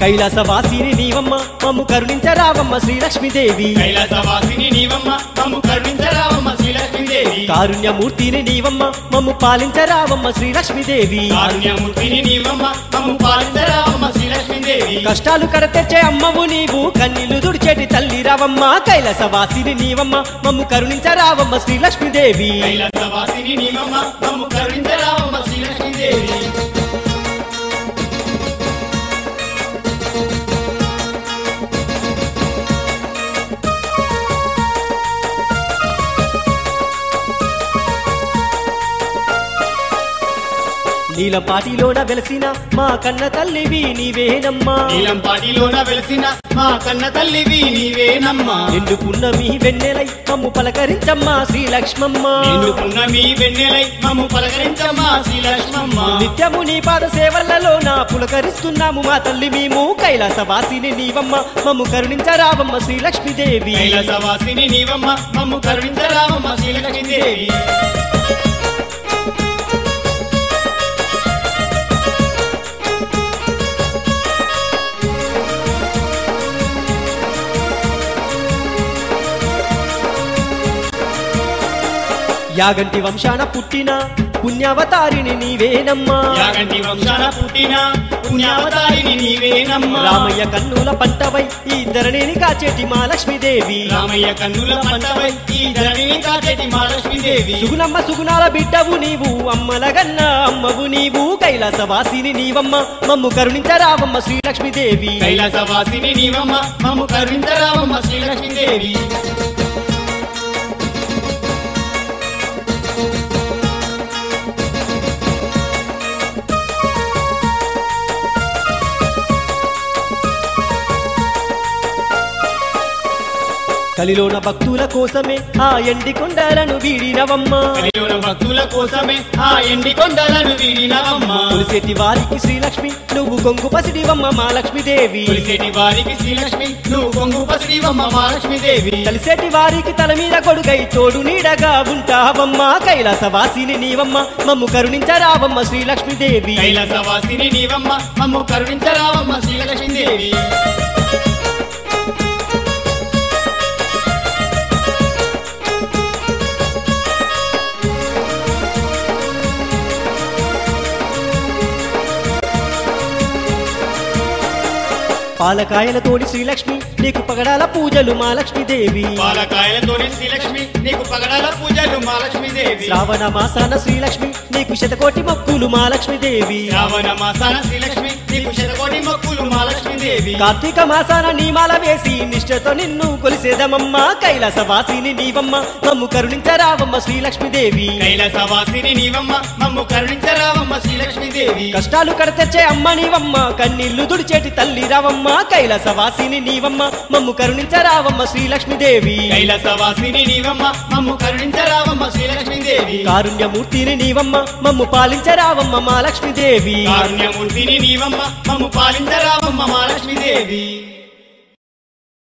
కైలాసవాసిని నీవమ్మ మమ్ము కరుణించరావమ్మ శ్రీలక్ష్మీదేవి కైలాసవాసిని నీవమ్మ మమ్ము కరుణించరావమ్మ శ్రీలక్ష్మీదేవి కారుణ్యమూర్తిని నీవమ్మ మమ్ము పాలించరావమ్మ శ్రీలక్ష్మీదేవి కారుణ్యమూర్తిని నీవమ్మ మమ్ము పాలించరావమ్మ శ్రీలక్ష్మీదేవి కష్టాలు కడతెచ్చే అమ్మవు నీవు కన్నీళ్లు దుడిచేటి తల్లి రావమ్మ కైలాసవాసిని నీవమ్మ మమ్ము కరుణించరావమ్మ శ్రీలక్ష్మీదేవి కైలాసవాసిని నీవమ్మ మమ్ము కరుణించరావమ్మ శ్రీలక్ష్మీదేవి నీలపాటిలోన వెలసిన మా కన్న తల్లివి నీవేనమ్మా నీలంపాటిలోన వెలిసిన మా కన్న తల్లివి నీవేనమ్మా నిండుకున్న మీ వెన్నెలై మమ్ము పలకరించమ్మా శ్రీలక్ష్మమ్మ నిన్నుకున్న మీ వెన్నెలై మమ్ము పలకరించమ్మా శ్రీలక్ష్మమ్మ నిత్యము నీ పాద సేవలలో నా పులకరిస్తున్నాము మా తల్లి మేము కైలాసవాసిని నీవమ్మ మమ్ము కరుణించరావమ్మ శ్రీలక్ష్మీదేవి కైలాసవాసిని నీవమ్మ మమ్ము కరుణించరావమ్మ శ్రీలక్ష్మీదేవి యాగంటి వంశాన పుట్టిన పుణ్యావతారిని నీవేనమ్మా యాగంటి వంశాన పుట్టిన పుణ్యావతారిని నీవేనమ్మా రామయ్య కన్నుల పంటవై ఈ ధరణిని కాచేటి మా లక్ష్మీదేవి రామయ్య కన్నుల పంటవై ఈ ధరణిని కాచేటి మహాలక్ష్మీదేవి సుగుణమ్మ సుగుణాల బిడ్డవు నీవు అమ్మల గన్న అమ్మవు నీవు కైలాసవాసిని నీవమ్మ మమ్ము కరుణించరావమ్మ శ్రీలక్ష్మీదేవి కైలాసవాసిని నీవమ్మ మమ్ము కరుణించరావమ్మ శ్రీలక్ష్మీదేవి కలిలోన భక్తుల కోసమే ఆ ఎండి కొండలను వీడినవమ్మ కలియుగ భక్తుల కోసమే ఆ ఎండి కొండలను వీడినవమ్మ తులసేటి వారికి శ్రీలక్ష్మి నువ్వు కొంగు పసిడివమ్మ మా లక్ష్మీదేవి కొలిసేటి వారికి శ్రీలక్ష్మి నువ్వు కొంగు పసిడివమ్మ మహాలక్ష్మీదేవి కలిసేటి వారికి తల మీద కొడుకై తోడు నీడగా ఉంటావమ్మ కైలాసవాసిని నీవమ్మ మమ్ము కరుణించరావమ్మ శ్రీలక్ష్మీదేవి కైలాసవాసిని నీవమ్మ మమ్ము కరుణించరావమ్మ శ్రీలక్ష్మీదేవి పాలకాయలతోని శ్రీలక్ష్మి నీకు పగడాల పూజలు మా లక్ష్మీదేవి పాలకాయలతోని శ్రీలక్ష్మి నీకు పగడాల పూజలు మహాలక్ష్మీదేవి శ్రావణ మాసాన శ్రీలక్ష్మి నీకు శతకోటి మొక్కులు మా లక్ష్మీదేవి శ్రావణ మాసాన శ్రీలక్ష్మి నీకు శతకోటి మొక్కులు మహాలక్ష్మీదేవి కార్తీక మాసాన నీమాల వేసి నిష్ఠతో నిన్ను కొలిసేదమమ్మ కైలాసవాసిని నీవమ్మ మమ్ము కరుణించరావమ్మ శ్రీలక్ష్మీదేవి కైలాసవాసిని నీవమ్మ మమ్ము కరుణించరావమ్మ శ్రీలక్ష్మీదేవి కష్టాలు కడతెచ్చే అమ్మ నీవమ్మ కన్నీళ్లు దుడిచేటి తల్లి రావమ్మ కైలాసవాసిని నీవమ్మ మమ్ము కరుణించరావమ్మ శ్రీలక్ష్మీదేవి కైలాసవాసిని నీవమ్మ మమ్ము కరుణించరావమ్మ శ్రీలక్ష్మీదేవి కారుణ్యమూర్తిని నీవమ్మ మమ్ము పాలించరావమ్మ మా లక్ష్మీదేవి కారుణ్యమూర్తిని నీవమ్మ మమ్ము పాలించరావమ్మ మహాలక్ష్మీదేవి